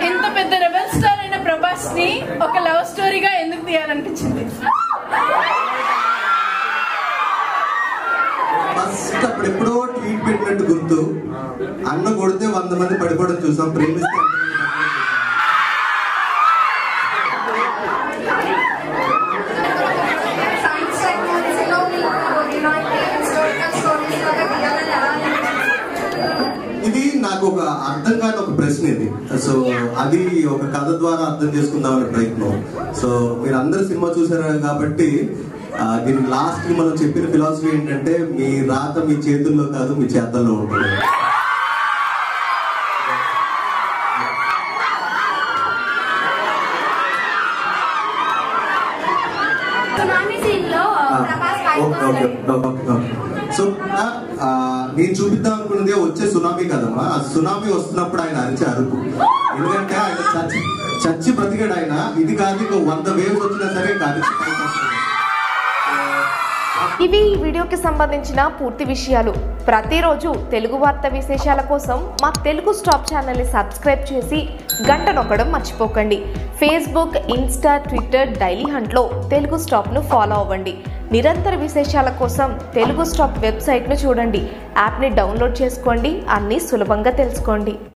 ఇంత పెద్ద rebel star అయిన ప్రభాస్ ని ఒక లవ్ స్టోరీగా ఎందుకు తీయాలనిపించింది ఫస్ట్ అప్పుడు ఎప్పుడో ట్వీట్ పెట్టినట్టు గుర్తు అన్న కొడితే వంద మంది పడిపోవడం చూసాం ప్రేమిస్తే ఎంతమంది పడిపోవడం చూసాం. సైన్స్ టెక్నాలజీలో మీకు ఇలాంటి హిస్టారికల్ స్టోరీస్ లాగా తీయాలని ఎలా అనిపించింది? ఇది నాకు ఒక అర్థం కాని ఒక ప్రశ్న ఇది సో అది ఒక కథ ద్వారా అర్థం చేసుకుందామనే ప్రయత్నం సో మీరు అందరు సినిమా చూసారు కాబట్టి ఆ, దీని లాస్ట్ మనం చెప్పిన ఫిలాసఫీ ఏంటంటే మీ రాత మీ చేతుల్లో కాదు మీ చేతల్లో ఉంటుంది సునామీ సీన్ లో Prabhas okay okay okay okay so ఆ, నేను చూపిద్దాం అనుకున్నది వచ్చే సునామీ కదమ్మా ఆ సునామీ వస్తున్నప్పుడు ఆయన అరిచే అరుపు ఎందుకంటే ఆయన చచ్చి చచ్చి బ్రతికాడు ఆయన ఇది కాదు ఇంకో వంద వేవ్స్ వచ్చినా సరే ఇంకా అరిచి పైకి వస్తాడు. ఇవి ఈ వీడియోకి సంబంధించిన పూర్తి విషయాలు ప్రతిరోజు తెలుగు వార్త విశేషాల కోసం మా తెలుగు స్టాప్ ఛానల్ని సబ్స్క్రైబ్ చేసి గంట నొక్కడం మర్చిపోకండి ఫేస్బుక్ ఇన్స్టా ట్విట్టర్ డైలీ హంట్లో తెలుగు స్టాప్ను ఫాలో అవ్వండి నిరంతర విశేషాల కోసం తెలుగు స్టాప్ వెబ్సైట్ను చూడండి యాప్ని డౌన్లోడ్ చేసుకోండి అన్నీ సులభంగా తెలుసుకోండి